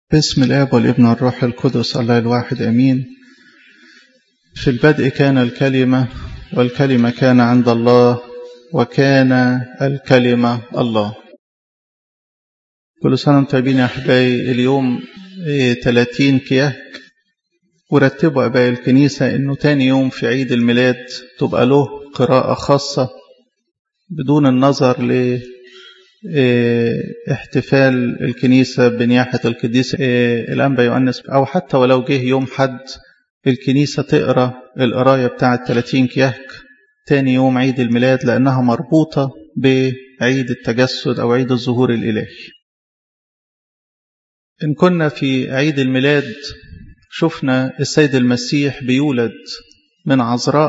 باسم الآب والابن والروح القدس الله الواحد أمين في البدء كان الكلمة والكلمة كان عند الله وكان الكلمة الله كل سنة وانتم طيبين يا أحبائي اليوم 30 كياك ورتبوا أباء الكنيسة إنه تاني يوم في عيد الميلاد تبقى له قراءة خاصة بدون النظر ل احتفال الكنيسة بنياحة القديس الأنبا يؤنس أو حتى ولو جه يوم حد الكنيسة تقرأ القراية بتاعة 30 كيهك تاني يوم عيد الميلاد لأنها مربوطة بعيد التجسد أو عيد الظهور الإلهي إن كنا في عيد الميلاد شفنا السيد المسيح بيولد من عذراء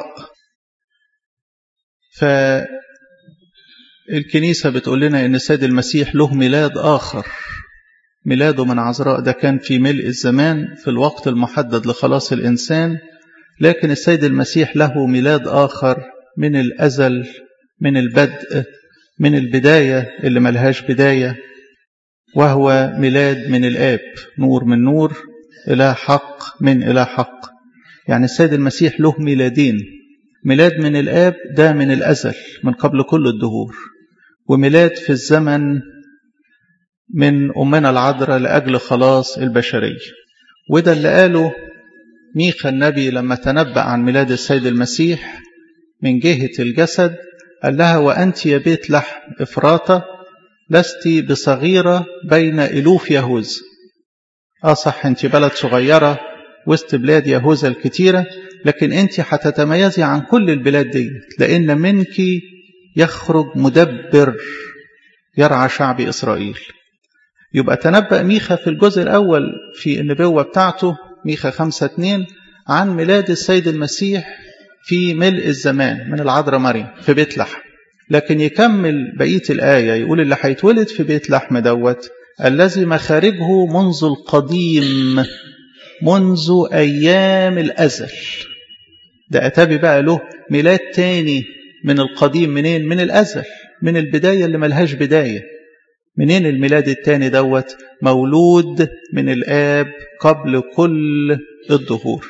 فالكنيسة بتقول لنا إن السيد المسيح له ميلاد آخر ميلاده من عذراء ده كان في ملء الزمان في الوقت المحدد لخلاص الإنسان لكن السيد المسيح له ميلاد آخر من الأزل من البدء من البداية اللي ملهاش بداية وهو ميلاد من الآب نور من نور إلى حق من إلى حق يعني السيد المسيح له ميلادين ميلاد من الآب ده من الأزل من قبل كل الدهور وميلاد في الزمن من أمنا العذراء لأجل خلاص البشرية وده اللي قاله ميخا النبي لما تنبأ عن ميلاد السيد المسيح من جهة الجسد قال لها وأنت يا بيت لحم إفراطة لست بصغيرة بين ألوف يهوذا آه صح أنت بلد صغيرة وسط بلاد يهوذا الكتيرة لكن أنت هتتميزي عن كل البلاد دي لأن منك يخرج مدبر يرعى شعب إسرائيل يبقى تنبأ ميخا في الجزء الأول في النبوة بتاعته ميخا خمسة اتنين عن ميلاد السيد المسيح في ملء الزمان من العذراء مريم في بيت لحم لكن يكمل بقية الآية يقول اللي هيتولد في بيت لحم دوت الذي مخارجه منذ القديم منذ أيام الأزل ده أتابي بقى له ميلاد تاني من القديم منين من الأزل من البداية اللي ملهاش بداية منين الميلاد التاني دوت مولود من الآب قبل كل الظهور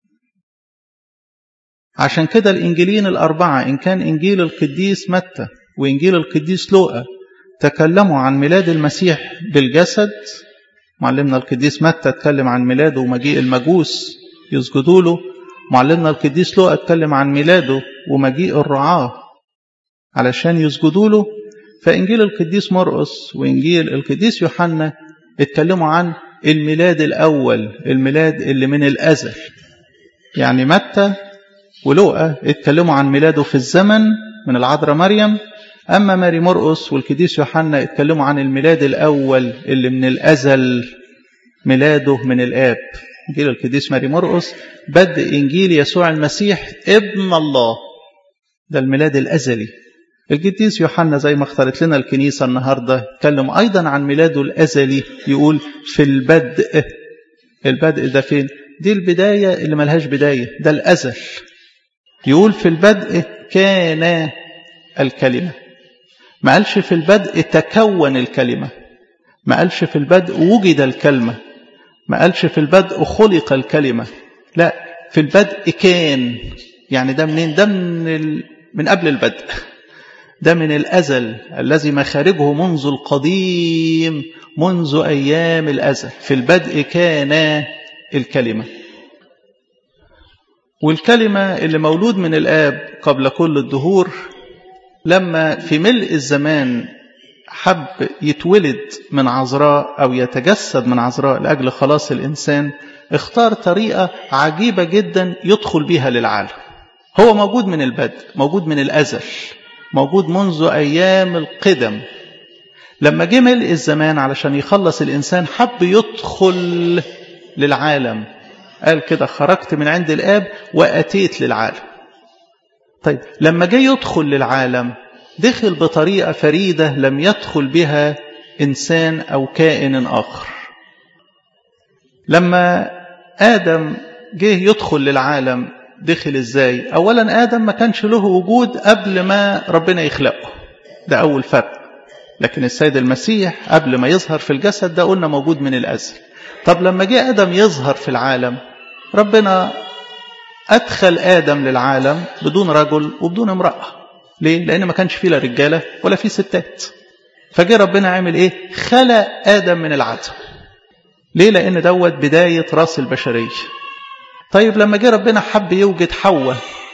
عشان كده الإنجيلين الأربعة إن كان إنجيل القديس متى وإنجيل القديس لوقا تكلموا عن ميلاد المسيح بالجسد معلمنا القديس متى اتكلم عن ميلاده ومجيء المجوس يسجدوا له معلمنا القديس لوقا اتكلم عن ميلاده ومجيء الرعاة علشان يسجدوا له فإنجيل القديس مرقس وإنجيل القديس يوحنا اتكلموا عن الميلاد الأول الميلاد اللي من الأزل يعني متى ولوقا اتكلموا عن ميلاده في الزمن من العذراء مريم أما ماري مرقس والقديس يوحنا اتكلموا عن الميلاد الأول اللي من الأزل ميلاده من الآب إنجيل القديس ماري مرقس بدء إنجيل يسوع المسيح ابن الله ده الميلاد الأزلي القديس يوحنا زي ما اختارت لنا الكنيسة النهاردة اتكلم أيضا عن ميلاده الأزلي يقول في البدء البدء ده فين دي البداية اللي ملهاش بداية ده الأزل يقول في البدء كان الكلمة ما قالش في البدء تكون الكلمة ما قالش في البدء وجد الكلمة ما قالش في البدء خلق الكلمة لا في البدء كان يعني ده منين ده من, ال... من قبل البدء ده من الأزل الذي مخارجه منذ القديم منذ أيام الأزل في البدء كان الكلمة والكلمة اللي مولود من الآب قبل كل الدهور لما في ملء الزمان حب يتولد من عذراء أو يتجسد من عذراء لأجل خلاص الإنسان اختار طريقة عجيبة جدا يدخل بها للعالم هو موجود من البدء موجود من الأزل موجود منذ أيام القدم لما جه ملء الزمان علشان يخلص الإنسان حب يدخل للعالم قال كده خرجت من عند الآب وأتيت للعالم طيب لما جه يدخل للعالم دخل بطريقة فريدة لم يدخل بها إنسان أو كائن آخر لما آدم جه يدخل للعالم دخل إزاي أولا آدم ما كانش له وجود قبل ما ربنا يخلقه ده أول فرق لكن السيد المسيح قبل ما يظهر في الجسد ده قلنا موجود من الأزل طب لما جه آدم يظهر في العالم ربنا أدخل آدم للعالم بدون رجل وبدون امرأة ليه؟ لأن ما كانش فيه لا رجالة ولا فيه ستات فجه ربنا عمل إيه؟ خلق آدم من العدم ليه؟ لأن دوت بداية راس البشرية طيب لما جه ربنا حب يوجد حواء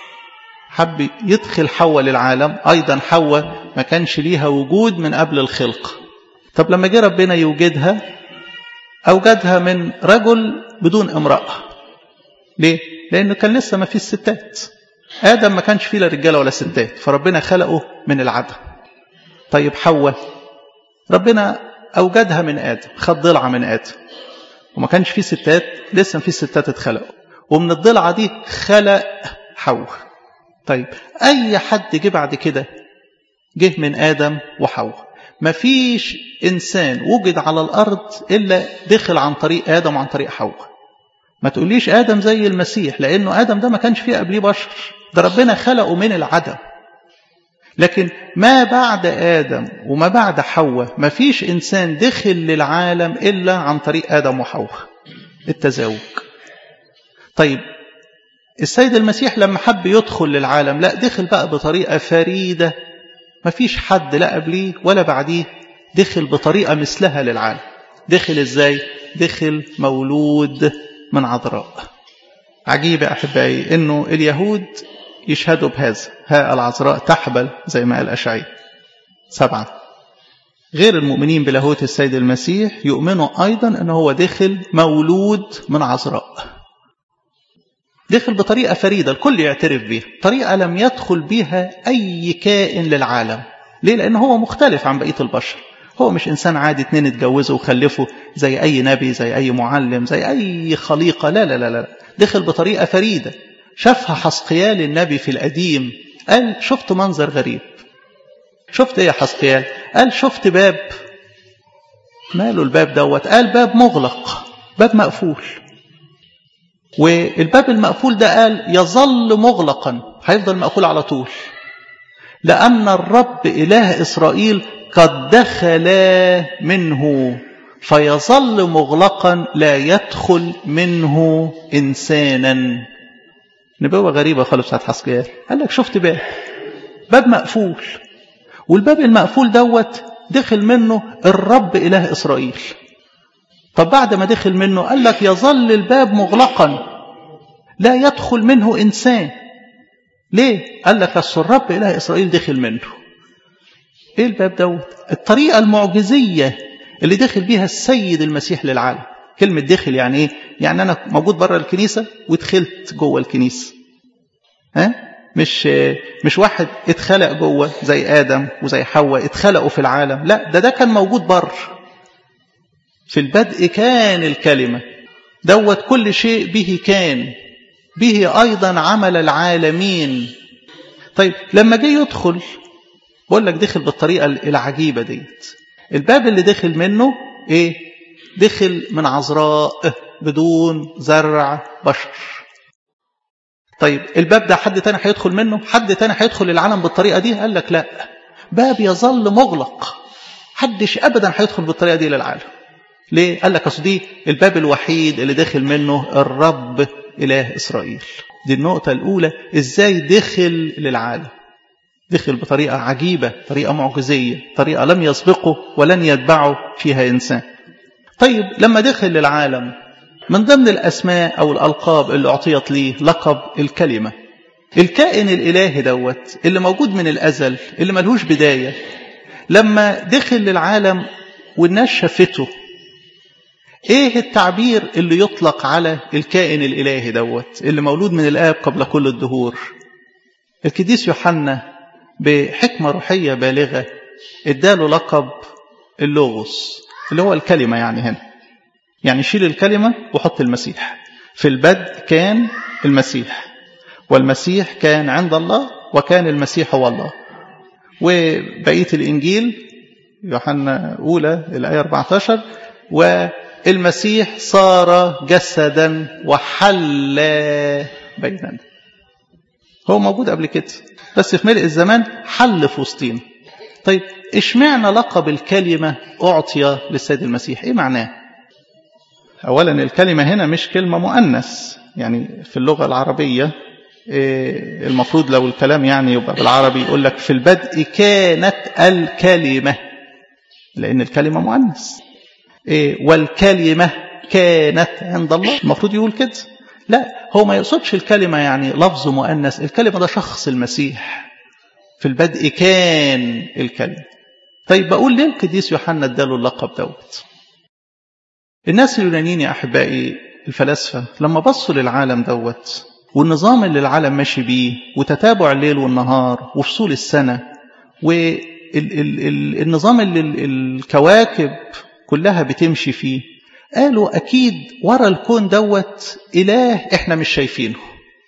حب يدخل حواء للعالم أيضا حواء ما كانش ليها وجود من قبل الخلق طب لما جه ربنا يوجدها أوجدها من رجل بدون امرأة ليه؟ لأنه كان لسه ما فيش ستات آدم ما كانش فيه لا رجالة ولا ستات فربنا خلقه من العدم طيب حواء ربنا أوجدها من آدم خد ضلعة من آدم وما كانش فيه ستات لسه ما فيش ستات اتخلقوا ومن الضلعة دي خلق حواء طيب أي حد جه بعد كده جه من آدم وحواء مفيش إنسان وجد على الأرض إلا دخل عن طريق آدم وعن طريق حواء ما تقوليش آدم زي المسيح لأنه آدم ده ما كانش فيه قبليه بشر ده ربنا خلقه من العدم لكن ما بعد آدم وما بعد حواء ما فيش إنسان دخل للعالم إلا عن طريق آدم وحواء التزاوج طيب السيد المسيح لما حب يدخل للعالم لا دخل بقى بطريقة فريدة ما فيش حد لا قبليه ولا بعديه دخل بطريقة مثلها للعالم دخل ازاي دخل مولود من عذراء عجيب يا أحبائي أنه اليهود يشهدوا بهذا ها العذراء تحبل زي ما قال أشعي سبعة غير المؤمنين بلاهوت السيد المسيح يؤمنوا أيضا أنه هو دخل مولود من عذراء دخل بطريقة فريدة الكل يعترف بها طريقة لم يدخل بها أي كائن للعالم ليه؟ لأنه هو مختلف عن بقية البشر هو مش إنسان عادي اتنين اتجوزوا وخلفوا زي أي نبي زي أي معلم زي أي خليقة لا لا لا لا دخل بطريقة فريدة شافها حسقيال النبي في القديم قال شفت منظر غريب شفت ايه يا حسقيال قال شفت باب ماله الباب دوت قال باب مغلق باب مقفول والباب المقفول ده قال يظل مغلقا هيفضل مقفول على طول لأن الرب إله إسرائيل قد دخل منه فيظل مغلقا لا يدخل منه إنسانا نبوة غريبة خالص بتاعت حسقيال قال لك شفت باب باب مقفول والباب المقفول دوت دخل منه الرب إله إسرائيل طب بعد ما دخل منه قال لك يظل الباب مغلقا لا يدخل منه إنسان ليه؟ قال لك أصل الرب إله إسرائيل دخل منه إيه الباب دوت؟ الطريقة المعجزية اللي دخل بيها السيد المسيح للعالم كلمة دخل يعني إيه؟ يعني أنا موجود بره الكنيسة ودخلت جوه الكنيسة ها؟ مش مش واحد اتخلق جوه زي آدم وزي حواء اتخلقوا في العالم لا ده ده كان موجود بره في البدء كان الكلمة دوت كل شيء به كان به أيضا عمل العالمين طيب لما جه يدخل بقول لك دخل بالطريقة العجيبة ديت الباب اللي دخل منه ايه دخل من عذراء بدون زرع بشر طيب الباب ده حد تاني هيدخل منه حد تاني هيدخل العالم بالطريقة دي قال لك لا باب يظل مغلق حدش أبدا هيدخل بالطريقة دي للعالم ليه؟ قال لك أصل دي الباب الوحيد اللي دخل منه الرب إله إسرائيل دي النقطة الأولى إزاي دخل للعالم دخل بطريقة عجيبة طريقة معجزية طريقة لم يسبقه ولن يتبعه فيها إنسان طيب لما دخل للعالم من ضمن الأسماء أو الألقاب اللي أعطيت ليه لقب الكلمة الكائن الإلهي دوت اللي موجود من الأزل اللي ملهوش بداية لما دخل للعالم والناس شافته ايه التعبير اللي يطلق على الكائن الالهي دوت اللي مولود من الاب قبل كل الدهور القديس يوحنا بحكمه روحيه بالغه اداله لقب اللوغوس اللي هو الكلمه يعني هنا يعني شيل الكلمه وحط المسيح في البدء كان المسيح والمسيح كان عند الله وكان المسيح هو الله وبقيه الانجيل يوحنا اولى الايه 14 و المسيح صار جسدا وحل بيننا هو موجود قبل كده بس في ملء الزمان حل في وسطينا طيب اشمعنى لقب الكلمة أعطي للسيد المسيح ايه معناه أولا الكلمة هنا مش كلمة مؤنث يعني في اللغة العربية المفروض لو الكلام يعني يبقى بالعربي يقول لك في البدء كانت الكلمة لأن الكلمة مؤنث والكلمة كانت عند الله المفروض يقول كده لا هو ما يقصدش الكلمة يعني لفظ مؤنث الكلمة ده شخص المسيح في البدء كان الكلمة طيب بقول ليه القديس يوحنا اداله اللقب دوت الناس اليونانيين يا أحبائي الفلاسفة لما بصوا للعالم دوت والنظام اللي العالم ماشي بيه وتتابع الليل والنهار وفصول السنة والنظام اللي الكواكب كلها بتمشي فيه قالوا أكيد ورا الكون دوت إله إحنا مش شايفينه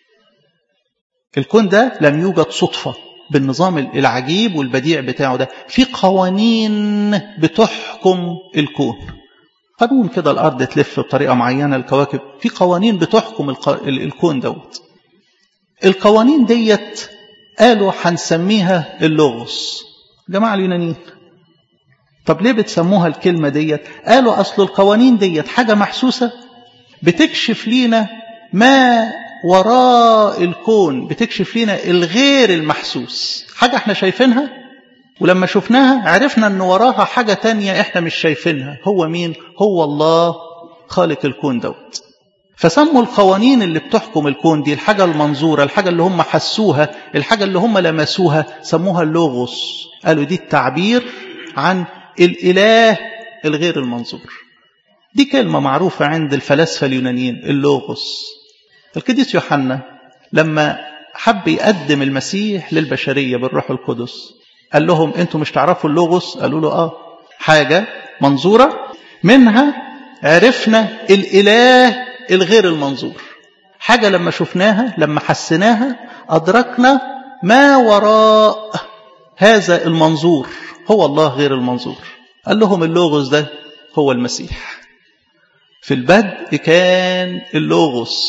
الكون ده لم يوجد صدفة بالنظام العجيب والبديع بتاعه ده في قوانين بتحكم الكون قانون كده الأرض تلف بطريقة معينة الكواكب في قوانين بتحكم الكون دوت القوانين ديت قالوا هنسميها اللغز جماعة اليونانيين طب ليه بتسموها الكلمة ديت قالوا أصل القوانين ديت حاجة محسوسة بتكشف لينا ما وراء الكون بتكشف لينا الغير المحسوس حاجة احنا شايفينها ولما شفناها عرفنا ان وراها حاجة تانية احنا مش شايفينها هو مين هو الله خالق الكون دوت فسموا القوانين اللي بتحكم الكون دي الحاجة المنظورة الحاجة اللي هم حسوها الحاجة اللي هم لمسوها سموها اللوغوس قالوا دي التعبير عن الإله الغير المنظور دي كلمة معروفة عند الفلاسفة اليونانيين اللوغوس القديس يوحنا لما حب يقدم المسيح للبشرية بالروح القدس قال لهم انتوا مش تعرفوا اللوغوس قالوا له اه حاجة منظورة منها عرفنا الإله الغير المنظور حاجة لما شفناها لما حسناها أدركنا ما وراء هذا المنظور هو الله غير المنظور قال لهم اللوغوس ده هو المسيح في البدء كان اللوغوس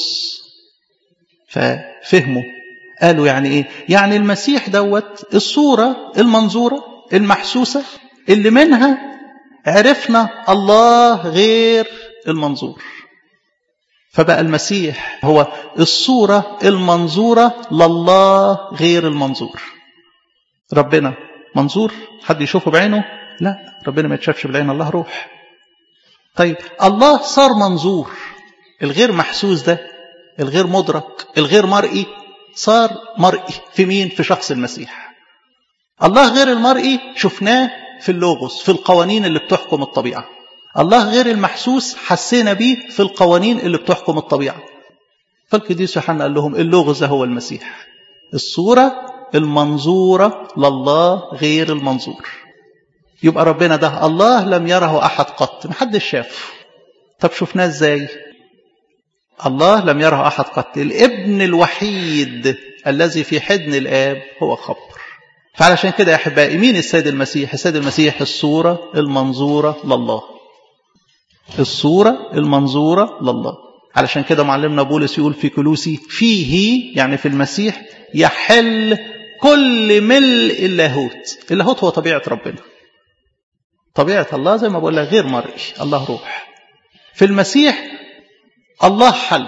ففهموا قالوا يعني ايه يعني المسيح دوت الصورة المنظورة المحسوسة اللي منها عرفنا الله غير المنظور فبقى المسيح هو الصورة المنظورة لله غير المنظور ربنا منظور حد يشوفه بعينه لا ربنا ما يتشافش بالعين الله روح طيب الله صار منظور الغير محسوس ده الغير مدرك الغير مرئي صار مرئي في مين في شخص المسيح الله غير المرئي شفناه في اللوغوس في القوانين اللي بتحكم الطبيعة الله غير المحسوس حسينا بيه في القوانين اللي بتحكم الطبيعة فالقديس يوحنا قال لهم اللوغوس ده هو المسيح الصورة المنظورة لله غير المنظور يبقى ربنا ده الله لم يره أحد قط محدش شافه طب شفناه ازاي الله لم يره أحد قط الابن الوحيد الذي في حضن الآب هو خبر فعلشان كده يا أحبائي مين السيد المسيح السيد المسيح الصورة المنظورة لله الصورة المنظورة لله علشان كده معلمنا بولس يقول في كلوسي فيه يعني في المسيح يحل كل ملء اللاهوت اللاهوت هو طبيعة ربنا طبيعة الله زي ما بقول لك غير مرئي الله روح في المسيح الله حل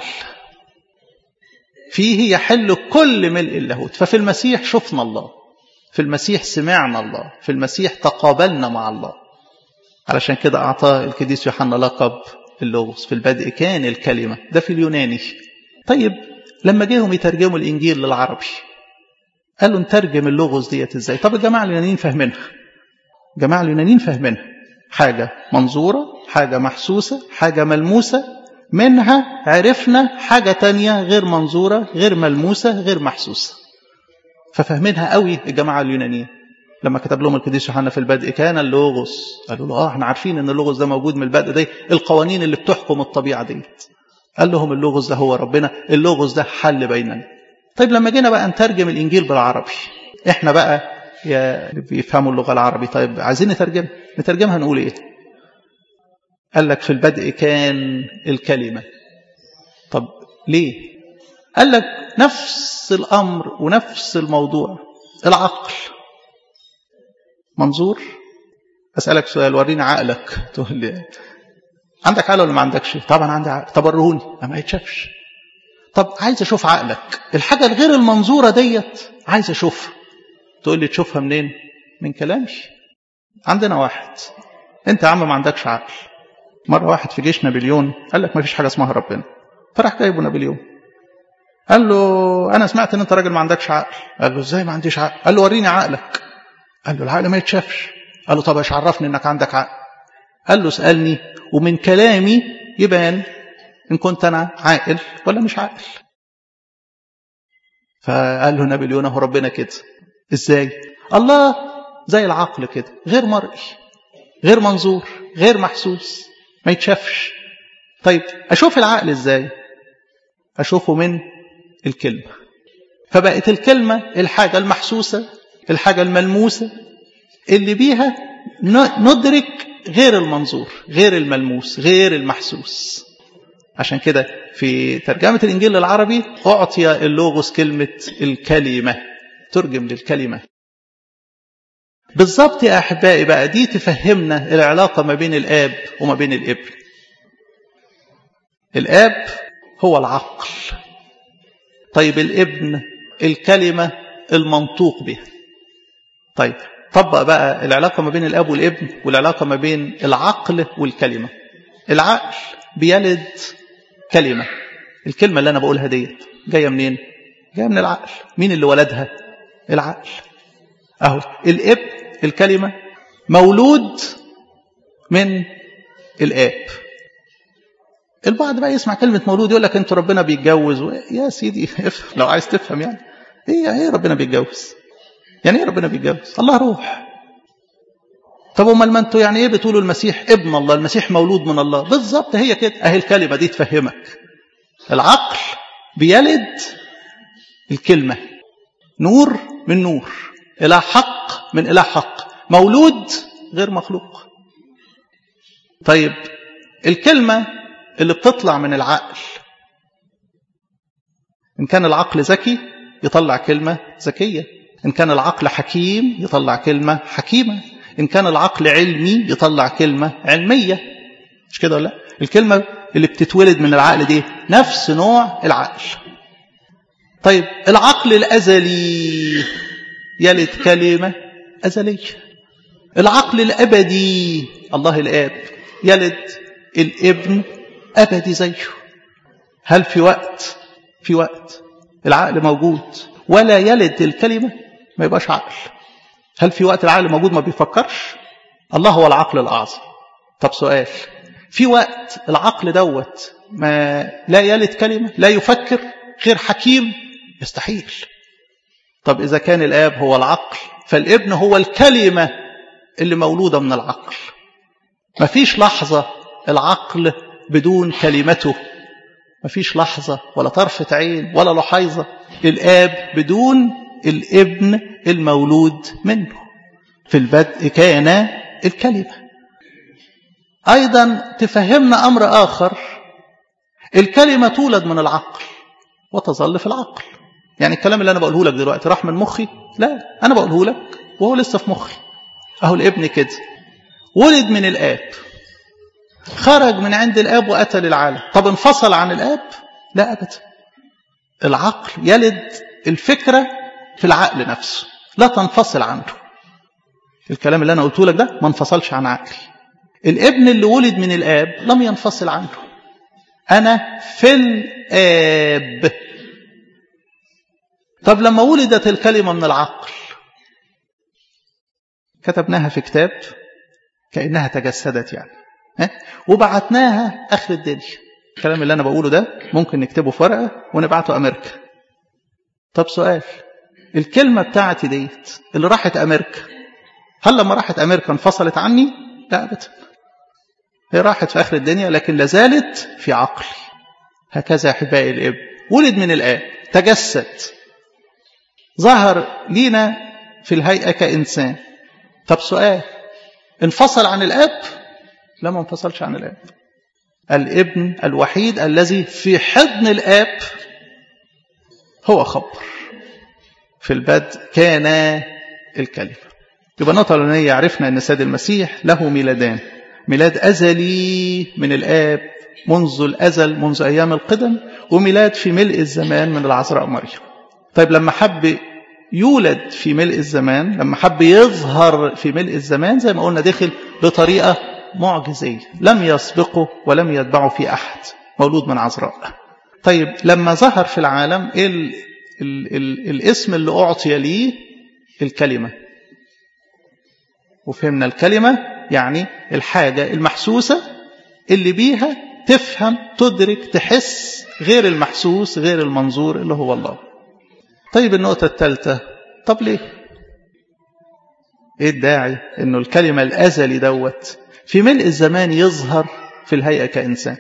فيه يحل كل ملء اللاهوت ففي المسيح شفنا الله في المسيح سمعنا الله في المسيح تقابلنا مع الله علشان كده أعطاه القديس يوحنا لقب اللغز في البدء كان الكلمة ده في اليوناني طيب لما جيهم يترجموا الإنجيل للعربي قالوا نترجم اللغز ديت ازاي طب الجماعة اليونانيين فاهمينها جماعة اليونانيين فاهمينها حاجة منظورة حاجة محسوسة حاجة ملموسة منها عرفنا حاجة تانية غير منظورة غير ملموسة غير محسوسة ففاهمينها قوي الجماعة اليونانيين لما كتب لهم القديس يوحنا في البدء كان اللوغوس قالوا له اه احنا عارفين ان اللوغوس ده موجود من البدء ده القوانين اللي بتحكم الطبيعة ديت قال لهم اللوغوس ده هو ربنا اللوغوس ده حل بيننا طيب لما جينا بقى نترجم الانجيل بالعربي احنا بقى يا بيفهموا اللغة العربي طيب عايزين نترجم نترجمها نقول ايه قال لك في البدء كان الكلمة طب ليه قال لك نفس الأمر ونفس الموضوع العقل منظور أسألك سؤال وريني عقلك تقول لي عندك عقل ولا ما عندكش طبعا عندي عقل طب وريهوني ما يتشافش طب عايز اشوف عقلك الحاجه الغير المنظوره ديت عايز اشوفها تقول لي تشوفها منين من كلامي عندنا واحد انت يا عم ما عندكش عقل مره واحد في جيش نابليون قال لك ما فيش حاجه اسمها ربنا فراح جايبه نابليون قال له انا سمعت ان انت راجل ما عندكش عقل قال له ازاي ما عنديش عقل قال له وريني عقلك قال له العقل ما يتشافش قال له طب ايش عرفني انك عندك عقل قال له اسالني ومن كلامي يبان ان كنت انا عاقل ولا مش عاقل فقال له نابليون اهو ربنا كده ازاي الله زي العقل كده غير مرئي غير منظور غير محسوس ما يتشافش طيب اشوف العقل ازاي اشوفه من الكلمه فبقت الكلمه الحاجه المحسوسه الحاجه الملموسه اللي بيها ندرك غير المنظور غير الملموس غير المحسوس عشان كده في ترجمة الإنجيل العربي أعطي اللوغوس كلمة الكلمة ترجم للكلمة بالظبط يا أحبائي بقى دي تفهمنا العلاقة ما بين الآب وما بين الابن الآب هو العقل طيب الابن الكلمة المنطوق بها طيب طبق بقى العلاقة ما بين الأب والابن والعلاقة ما بين العقل والكلمة العقل بيلد كلمة الكلمة اللي أنا بقولها دي جاية منين جاية من العقل مين اللي ولدها العقل أهو الابن الكلمة مولود من الآب البعض بقى يسمع كلمة مولود يقول لك انتوا ربنا بيتجوز يا سيدي لو عايز تفهم يعني ايه يعني ايه ربنا بيتجوز يعني ايه ربنا بيتجوز الله روح طب امال ما انتوا يعني ايه بتقولوا المسيح ابن الله المسيح مولود من الله بالظبط هي كده اهي الكلمه دي تفهمك العقل بيلد الكلمه نور من نور اله حق من اله حق مولود غير مخلوق طيب الكلمه اللي بتطلع من العقل ان كان العقل ذكي يطلع كلمه ذكيه إن كان العقل حكيم يطلع كلمة حكيمة إن كان العقل علمي يطلع كلمة علمية مش كده ولا الكلمة اللي بتتولد من العقل دي نفس نوع العقل طيب العقل الأزلي يلد كلمة أزلية العقل الأبدي الله الآب يلد الابن أبدي زيه هل في وقت في وقت العقل موجود ولا يلد الكلمة ما يبقاش عقل هل في وقت العقل موجود ما بيفكرش الله هو العقل الأعظم طب سؤال في وقت العقل دوت ما لا يلد كلمة لا يفكر غير حكيم يستحيل طب إذا كان الآب هو العقل فالابن هو الكلمة اللي مولودة من العقل ما فيش لحظة العقل بدون كلمته ما فيش لحظة ولا طرفة عين ولا لحيظة الآب بدون الابن المولود منه في البدء كان الكلمة أيضا تفهمنا أمر آخر الكلمة تولد من العقل وتظل في العقل يعني الكلام اللي أنا بقوله لك دلوقتي راح من مخي لا أنا بقوله لك وهو لسه في مخي أهو الابن كده ولد من الآب خرج من عند الآب وأتى للعالم طب انفصل عن الآب لا أبدا العقل يلد الفكرة في العقل نفسه لا تنفصل عنه الكلام اللي أنا قلته لك ده ما انفصلش عن عقلي الابن اللي ولد من الآب لم ينفصل عنه أنا في الآب طب لما ولدت الكلمة من العقل كتبناها في كتاب كأنها تجسدت يعني وبعتناها آخر الدنيا الكلام اللي أنا بقوله ده ممكن نكتبه في ورقة ونبعته أمريكا طب سؤال الكلمة بتاعتي ديت اللي راحت أمريكا هل لما راحت أمريكا انفصلت عني؟ لا أبدا هي راحت في آخر الدنيا لكن لازالت في عقلي هكذا يا أحبائي الإب ولد من الآب تجسد ظهر لينا في الهيئة كإنسان طب سؤال انفصل عن الآب لا ما انفصلش عن الآب الابن الوحيد الذي في حضن الآب هو خبر في البدء كان الكلمة يبقى النقطة الأولانية عرفنا أن السيد المسيح له ميلادان ميلاد أزلي من الآب منذ الأزل منذ أيام القدم وميلاد في ملء الزمان من العذراء مريم طيب لما حب يولد في ملء الزمان لما حب يظهر في ملء الزمان زي ما قلنا دخل بطريقة معجزية لم يسبقه ولم يتبعه في أحد مولود من عذراء طيب لما ظهر في العالم إيه ال ال ال الاسم اللي أعطي ليه الكلمة وفهمنا الكلمة يعني الحاجة المحسوسة اللي بيها تفهم تدرك تحس غير المحسوس غير المنظور اللي هو الله طيب النقطة الثالثة طب ليه ايه الداعي انه الكلمة الازلي دوت في ملء الزمان يظهر في الهيئة كإنسان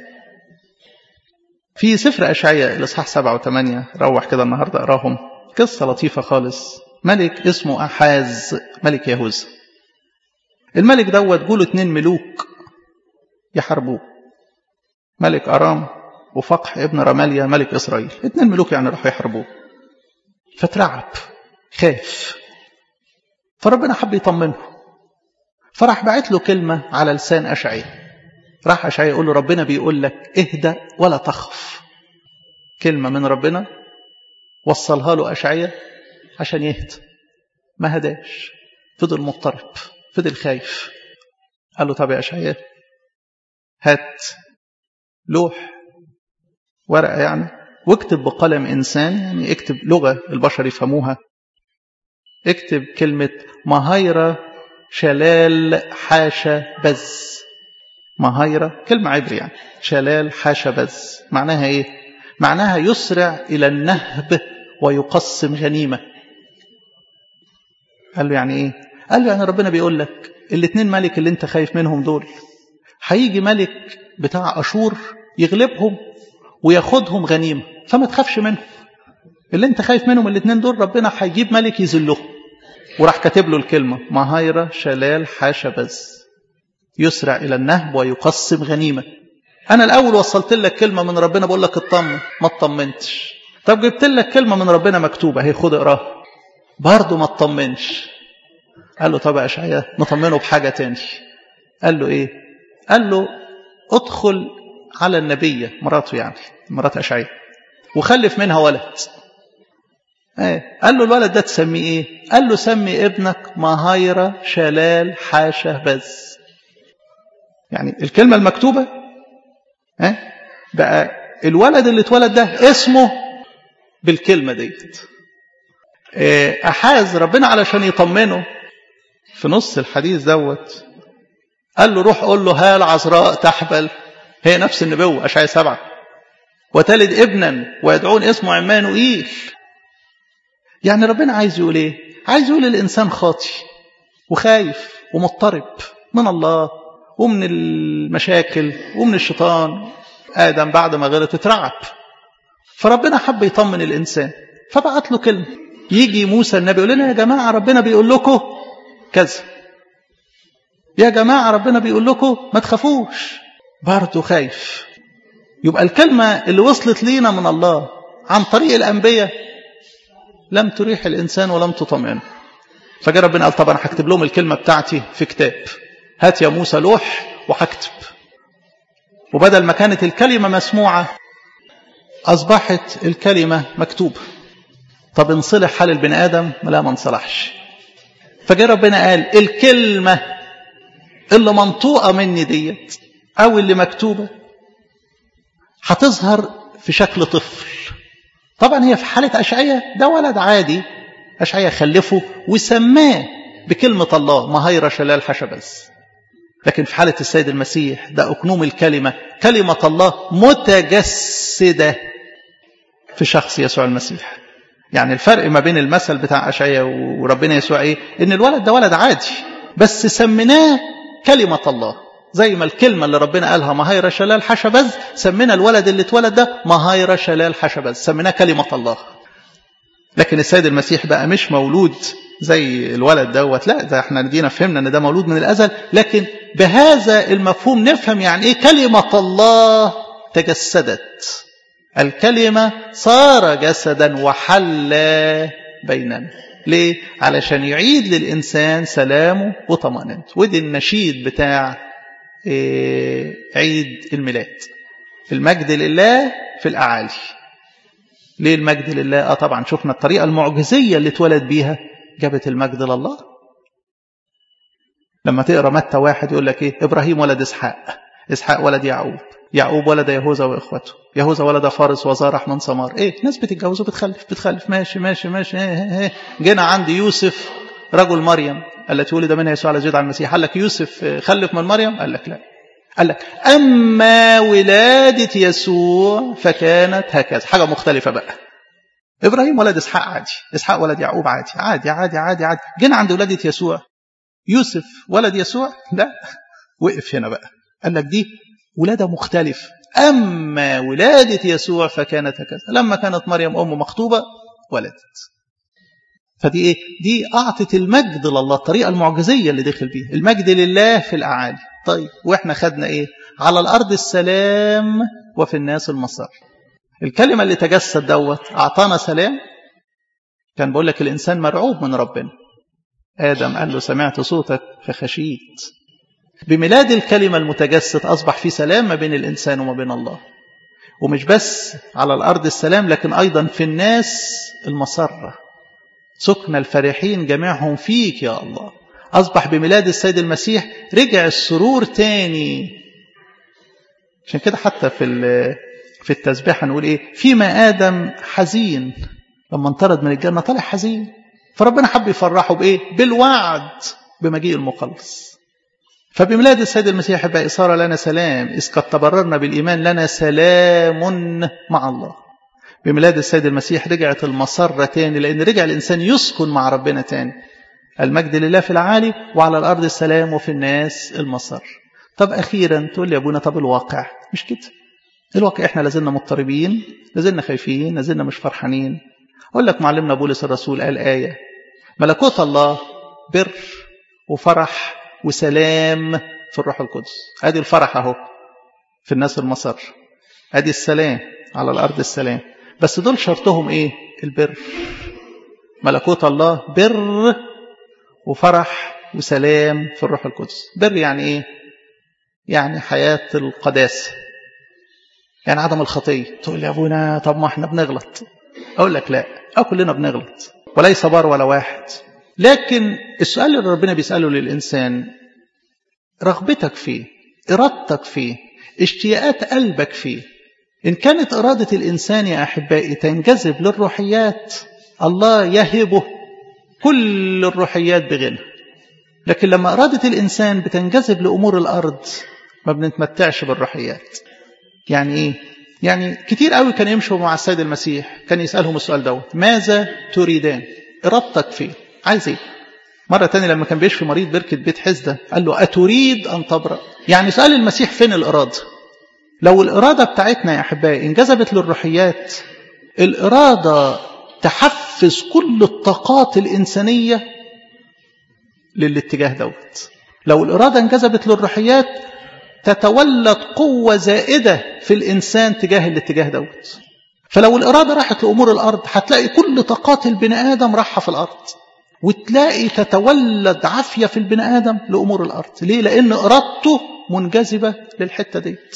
في سفر أشعية الإصحاح سبعة وثمانية روح كده النهاردة أقراهم قصة لطيفة خالص ملك اسمه أحاز ملك يهوذا الملك دوت جوله اتنين ملوك يحاربوه ملك أرام وفقح ابن رماليا ملك إسرائيل اتنين ملوك يعني راحوا يحاربوه فترعب خاف فربنا حب يطمنه فراح بعت له كلمة على لسان أشعية راح أشعية يقول له ربنا بيقول لك اهدأ ولا تخف كلمة من ربنا وصلها له أشعية عشان يهدى ما هداش فضل مضطرب فضل خايف قال له طب يا أشعية هات لوح ورقة يعني واكتب بقلم إنسان يعني اكتب لغة البشر يفهموها اكتب كلمة مهيرة شلال حاشا بز مهيرة كلمة عبري يعني شلال حاشا بز معناها ايه معناها يسرع إلى النهب ويقسم غنيمة قال له يعني ايه قال له يعني ربنا بيقول لك الاثنين ملك اللي انت خايف منهم دول هيجي ملك بتاع أشور يغلبهم وياخدهم غنيمة فما تخافش منهم اللي انت خايف منهم الاثنين دول ربنا هيجيب ملك يذلهم وراح كاتب له الكلمة مهايرة شلال حاشا بز يسرع إلى النهب ويقسم غنيمة أنا الأول وصلت لك كلمة من ربنا بقول لك اطمن ما اطمنتش طب جبت لك كلمة من ربنا مكتوبة هي خد اقراها برضه ما اطمنش قال له طب يا أشعياء نطمنه بحاجة تاني قال له إيه قال له ادخل على النبية مراته يعني مرات أشعياء وخلف منها ولد ايه قال له الولد ده تسميه ايه قال له سمي ابنك مهايرة شلال حاشا بز يعني الكلمة المكتوبة ايه بقى الولد اللي اتولد ده اسمه بالكلمة ديت ايه أحاز ربنا علشان يطمنه في نص الحديث دوت قال له روح قول له ها العذراء تحبل هي نفس النبوة أشعياء سبعة وتلد ابنا ويدعون اسمه عمانوئيل يعني ربنا عايز يقول ايه عايز يقول الانسان خاطي وخايف ومضطرب من الله ومن المشاكل ومن الشيطان ادم بعد ما غلط اترعب فربنا حب يطمن الانسان فبعت له كلمه يجي موسى النبي يقول لنا يا جماعه ربنا بيقول لكم كذا يا جماعه ربنا بيقول لكم ما تخافوش برضه خايف يبقى الكلمه اللي وصلت لينا من الله عن طريق الانبياء لم تريح الإنسان ولم تطمئنه فجاء ربنا قال طب أنا هكتب لهم الكلمة بتاعتي في كتاب هات يا موسى لوح وهكتب وبدل ما كانت الكلمة مسموعة أصبحت الكلمة مكتوبة طب انصلح حال البني آدم لا ما انصلحش فجاء ربنا قال الكلمة اللي منطوقة مني ديت أو اللي مكتوبة هتظهر في شكل طفل طبعا هي في حالة أشعية ده ولد عادي أشعية خلفه وسماه بكلمة الله مهيرة شلال حشبز لكن في حالة السيد المسيح ده أكنوم الكلمة كلمة الله متجسدة في شخص يسوع المسيح يعني الفرق ما بين المثل بتاع أشعية وربنا يسوع إيه إن الولد ده ولد عادي بس سميناه كلمة الله زي ما الكلمة اللي ربنا قالها مهايرة شلال حشبز سمينا الولد اللي اتولد ده مهايرة شلال حشبز سميناه كلمة الله لكن السيد المسيح بقى مش مولود زي الولد دوت لا ده احنا دينا فهمنا ان ده مولود من الازل لكن بهذا المفهوم نفهم يعني ايه كلمة الله تجسدت الكلمة صار جسدا وحل بيننا ليه؟ علشان يعيد للإنسان سلامه وطمأنينته ودي النشيد بتاع عيد الميلاد المجد لله في الأعالي ليه المجد لله آه طبعا شفنا الطريقة المعجزية اللي اتولد بيها جابت المجد لله لما تقرا متى واحد يقول لك ايه ابراهيم ولد اسحاق اسحاق ولد يعقوب يعقوب ولد يهوذا واخوته يهوذا ولد فارس وزارح من سمار ايه ناس بتتجوز وبتخلف بتخلف ماشي ماشي ماشي ايه ايه ايه جينا عند يوسف رجل مريم التي ولد منها يسوع على زيد على المسيح قال لك يوسف خلف من مريم قال لك لا قال لك اما ولاده يسوع فكانت هكذا حاجه مختلفه بقى ابراهيم ولد اسحاق عادي اسحاق ولد يعقوب عادي عادي عادي عادي عادي جينا عند ولاده يسوع يوسف ولد يسوع لا وقف هنا بقى قال لك دي ولادة مختلف أما ولادة يسوع فكانت هكذا لما كانت مريم أم مخطوبة ولدت فدي إيه؟ دي أعطت المجد لله الطريقة المعجزية اللي دخل بيها المجد لله في الأعالي طيب وإحنا خدنا إيه على الأرض السلام وفي الناس المسار الكلمة اللي تجسد دوت أعطانا سلام كان بقول لك الإنسان مرعوب من ربنا آدم قال له سمعت صوتك فخشيت بميلاد الكلمة المتجسد أصبح في سلام ما بين الإنسان وما بين الله ومش بس على الأرض السلام لكن أيضا في الناس المسرة سكن الفرحين جميعهم فيك يا الله أصبح بميلاد السيد المسيح رجع السرور تاني عشان كده حتى في في التسبيح هنقول ايه فيما آدم حزين لما انطرد من الجنة طلع حزين فربنا حب يفرحه بايه بالوعد بمجيء المخلص فبميلاد السيد المسيح بقى صار لنا سلام إذ قد تبررنا بالإيمان لنا سلام مع الله بميلاد السيد المسيح رجعت المسرة تاني لأن رجع الإنسان يسكن مع ربنا تاني المجد لله في العالي وعلى الأرض السلام وفي الناس المسر طب أخيرا تقول لي يا أبونا طب الواقع مش كده الواقع إحنا لازلنا مضطربين لازلنا خايفين لازلنا مش فرحانين أقول لك معلمنا بولس الرسول قال آية ملكوت الله بر وفرح وسلام في الروح القدس ادي الفرح اهو في الناس المصر ادي السلام على الارض السلام بس دول شرطهم ايه البر ملكوت الله بر وفرح وسلام في الروح القدس بر يعني ايه يعني حياة القداسة يعني عدم الخطية تقول لي يا ابونا طب ما احنا بنغلط اقول لك لا او كلنا بنغلط وليس بار ولا واحد لكن السؤال اللي ربنا بيسأله للإنسان رغبتك فيه إرادتك فيه اشتياقات قلبك فيه إن كانت إرادة الإنسان يا أحبائي تنجذب للروحيات الله يهبه كل الروحيات بغنى لكن لما إرادة الإنسان بتنجذب لأمور الأرض ما بنتمتعش بالروحيات يعني إيه؟ يعني كتير قوي كان يمشوا مع السيد المسيح كان يسألهم السؤال دوت ماذا تريدان إرادتك فيه عايز ايه مرة تانية لما كان بيشفي مريض بركة بيت حزدة قال له أتريد أن تبرأ يعني سأل المسيح فين الإرادة لو الإرادة بتاعتنا يا أحبائي انجذبت للروحيات الإرادة تحفز كل الطاقات الإنسانية للاتجاه دوت لو الإرادة انجذبت للروحيات تتولد قوة زائدة في الإنسان تجاه الاتجاه دوت فلو الإرادة راحت لأمور الأرض هتلاقي كل طاقات البني آدم راحة في الأرض وتلاقي تتولد عافية في البني آدم لأمور الأرض ليه؟ لأن إرادته منجذبة للحتة ديت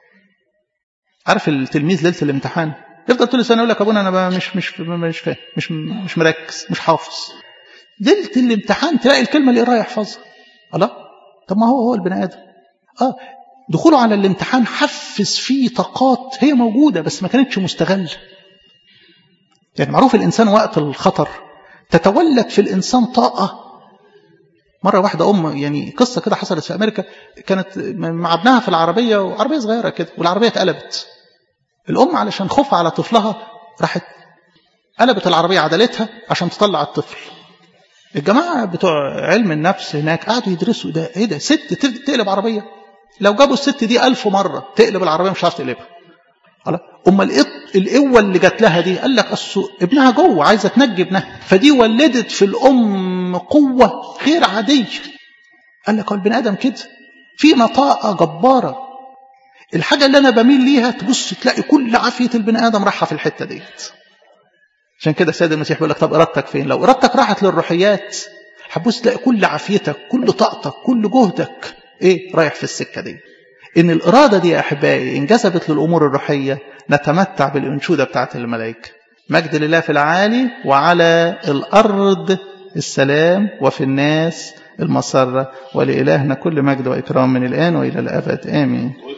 عارف التلميذ ليلة الامتحان يفضل طول السنة يقول لك أبونا أنا مش مش مش فاهم مش مش مركز مش حافظ ليلة الامتحان تلاقي الكلمة اللي رايح يحفظها الله طب ما هو هو البني آدم اه دخوله على الامتحان حفز فيه طاقات هي موجودة بس ما كانتش مستغلة يعني معروف الإنسان وقت الخطر تتولد في الإنسان طاقة مرة واحدة أم يعني قصة كده حصلت في أمريكا كانت مع ابنها في العربية وعربية صغيرة كده والعربية اتقلبت الأم علشان خوفها على طفلها راحت قلبت العربية عدلتها عشان تطلع الطفل الجماعة بتوع علم النفس هناك قعدوا يدرسوا ده ايه ده ست تقلب عربية لو جابوا الست دي ألف مرة تقلب العربية مش عارف تقلبها أما القوة اللي جات لها دي قال لك أصل ابنها جوه عايزة تنجي ابنها فدي ولدت في الأم قوة غير عادية قال لك هو البني آدم كده فينا طاقة جبارة الحاجة اللي أنا بميل ليها تبص تلاقي كل عافية البني آدم راحة في الحتة ديت عشان كده السيد المسيح بيقول لك طب إرادتك فين لو إرادتك راحت للروحيات هتبص تلاقي كل عافيتك كل طاقتك كل جهدك ايه رايح في السكه دي ان الاراده دي يا احبائي انجذبت للامور الروحيه نتمتع بالانشوده بتاعت الملائكه مجد لله في العالي وعلى الارض السلام وفي الناس المسره ولالهنا كل مجد واكرام من الان والى الابد امين